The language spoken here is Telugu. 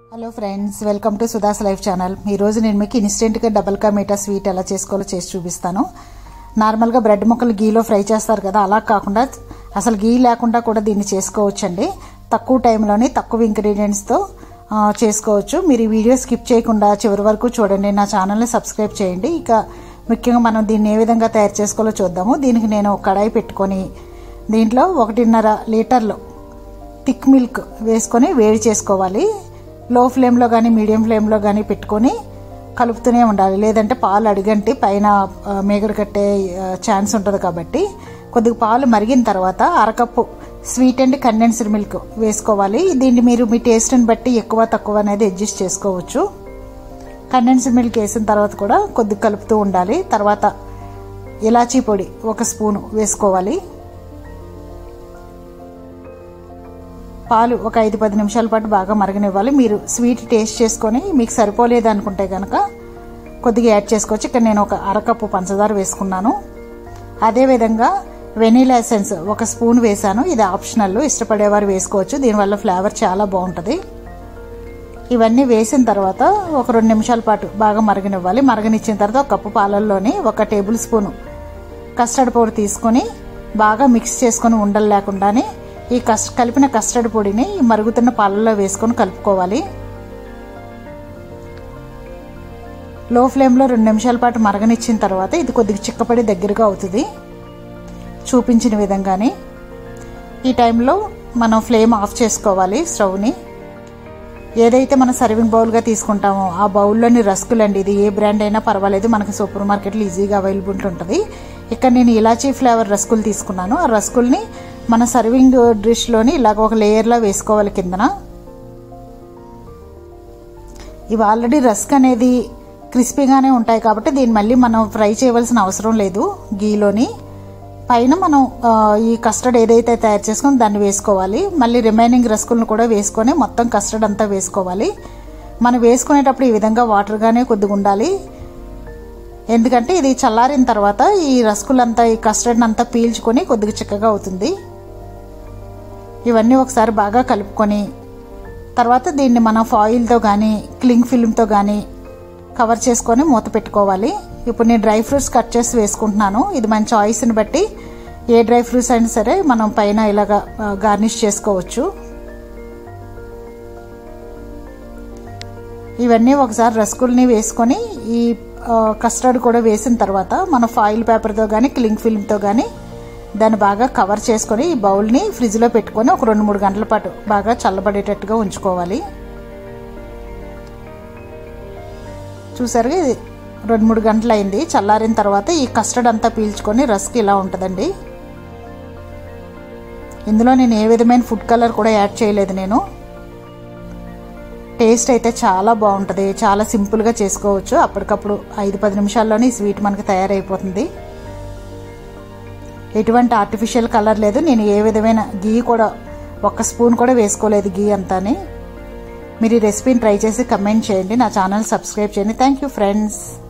hello friends welcome to Sudha's life channel ఈరోజు నేను మీకు ఇన్స్టెంట్గా డబుల్ కా మీఠా స్వీట్ ఎలా చేసుకోవాలో చేసి చూపిస్తాను నార్మల్గా బ్రెడ్ ముక్కలు గీలో ఫ్రై చేస్తారు కదా అలా కాకుండా అసలు గీ లేకుండా కూడా దీన్ని చేసుకోవచ్చండి తక్కువ టైంలోని తక్కువ ఇంగ్రీడియంట్స్తో చేసుకోవచ్చు మీరు ఈ వీడియో స్కిప్ చేయకుండా చివరి వరకు చూడండి నా ఛానల్ని సబ్స్క్రైబ్ చేయండి ఇక ముఖ్యంగా మనం దీన్ని ఏ విధంగా తయారు చేసుకోవాలో చూద్దాము దీనికి నేను కడాయి పెట్టుకొని దీంట్లో ఒకటిన్నర లీటర్లు థిక్ మిల్క్ వేసుకొని వేడి చేసుకోవాలి లో ఫ్లేమ్లో కానీ మీడియం ఫ్లేమ్లో కానీ పెట్టుకొని కలుపుతూనే ఉండాలి లేదంటే పాలు అడిగంటి పైన మేగడ కట్టే ఛాన్స్ ఉంటుంది కాబట్టి కొద్దిగా పాలు మరిగిన తర్వాత అరకప్పు స్వీట్ అండ్ కండెన్స్డ్ మిల్క్ వేసుకోవాలి దీన్ని మీరు మీ టేస్ట్ని బట్టి ఎక్కువ తక్కువ అనేది అడ్జస్ట్ చేసుకోవచ్చు కండెన్స్డ్ మిల్క్ వేసిన తర్వాత కూడా కొద్దిగా కలుపుతూ ఉండాలి తర్వాత ఇలాచీ పొడి ఒక స్పూను వేసుకోవాలి పాలు ఒక ఐదు పది నిమిషాల పాటు బాగా మరగనివ్వాలి మీరు స్వీట్ టేస్ట్ చేసుకొని మీకు సరిపోలేదు అనుకుంటే కనుక కొద్దిగా యాడ్ చేసుకోవచ్చు ఇక్కడ నేను ఒక అరకప్పు పంచదార వేసుకున్నాను అదేవిధంగా వెనీలా ఎసెన్స్ ఒక స్పూన్ వేసాను ఇది ఆప్షనల్ ఇష్టపడేవారు వేసుకోవచ్చు దీనివల్ల ఫ్లేవర్ చాలా బాగుంటుంది ఇవన్నీ వేసిన తర్వాత ఒక రెండు నిమిషాల పాటు బాగా మరగనివ్వాలి మరగనిచ్చిన తర్వాత ఒక కప్పు పాలల్లోని ఒక టేబుల్ స్పూను కస్టర్డ్ పౌడర్ తీసుకొని బాగా మిక్స్ చేసుకొని ఉండలు లేకుండానే ఈ కస్ కలిపిన కస్టర్డ్ పొడిని ఈ మరుగుతున్న పాలల్లో వేసుకొని కలుపుకోవాలి లో ఫ్లేమ్లో రెండు నిమిషాల పాటు మరగనిచ్చిన తర్వాత ఇది కొద్దిగా చిక్కపడి దగ్గరగా అవుతుంది చూపించిన విధంగానే ఈ టైంలో మనం ఫ్లేమ్ ఆఫ్ చేసుకోవాలి స్టవ్ని ఏదైతే మనం సర్వింగ్ బౌల్గా తీసుకుంటామో ఆ బౌల్లోని రస్కులు అండి ఇది ఏ బ్రాండ్ అయినా పర్వాలేదు మనకి సూపర్ మార్కెట్లో ఈజీగా అవైలబుల్ ఉంటుంది ఇక్కడ నేను ఇలాచీ ఫ్లేవర్ రస్కులు తీసుకున్నాను ఆ రస్కుల్ని మన సర్వింగ్ డిష్లోని ఇలాగ ఒక లేయర్లా వేసుకోవాలి కిందన ఇవి ఆల్రెడీ రస్క్ అనేది క్రిస్పీగానే ఉంటాయి కాబట్టి దీన్ని మళ్ళీ మనం ఫ్రై చేయవలసిన అవసరం లేదు గీలోని పైన మనం ఈ కస్టర్డ్ ఏదైతే తయారు చేసుకుని దాన్ని వేసుకోవాలి మళ్ళీ రిమైనింగ్ రస్కులను కూడా వేసుకొని మొత్తం కస్టర్డ్ అంతా వేసుకోవాలి మనం వేసుకునేటప్పుడు ఈ విధంగా వాటర్గానే కొద్దిగా ఉండాలి ఎందుకంటే ఇది చల్లారిన తర్వాత ఈ రస్కులంతా ఈ కస్టర్డ్ అంతా పీల్చుకొని కొద్దిగా చిక్కగా అవుతుంది ఇవన్నీ ఒకసారి బాగా కలుపుకొని తర్వాత దీన్ని మనం ఫాయిల్తో కానీ క్లింగ్ ఫిల్మ్తో కానీ కవర్ చేసుకొని మూత పెట్టుకోవాలి ఇప్పుడు నేను డ్రై ఫ్రూట్స్ కట్ చేసి వేసుకుంటున్నాను ఇది మన చాయిస్ని బట్టి ఏ డ్రై ఫ్రూట్స్ అయినా సరే మనం పైన ఇలాగా గార్నిష్ చేసుకోవచ్చు ఇవన్నీ ఒకసారి రస్కుల్ని వేసుకొని ఈ కస్టర్డ్ కూడా వేసిన తర్వాత మన ఫాయిల్ పేపర్తో కానీ క్లింగ్ ఫిల్మ్తో కానీ దాన్ని బాగా కవర్ చేసుకొని ఈ బౌల్ని ఫ్రిడ్జ్లో పెట్టుకొని ఒక రెండు మూడు గంటల పాటు బాగా చల్లబడేటట్టుగా ఉంచుకోవాలి చూసారుగా ఇది రెండు మూడు గంటలు అయింది చల్లారిన తర్వాత ఈ కస్టర్డ్ అంతా పీల్చుకొని రస్క్ ఇలా ఉంటుందండి ఇందులో నేను ఏ విధమైన ఫుడ్ కలర్ కూడా యాడ్ చేయలేదు నేను టేస్ట్ అయితే చాలా బాగుంటుంది చాలా సింపుల్గా చేసుకోవచ్చు అప్పటికప్పుడు ఐదు పది నిమిషాల్లోనే ఈ స్వీట్ మనకి తయారైపోతుంది ఎటువంటి ఆర్టిఫిషియల్ కలర్ లేదు నేను ఏ విధమైన గీ కూడా ఒక్క స్పూన్ కూడా వేసుకోలేదు గీ అంతాని మీరు ఈ రెసిపీని ట్రై చేసి కమెంట్ చేయండి నా ఛానల్ సబ్స్క్రైబ్ చేయండి థ్యాంక్ యూ ఫ్రెండ్స్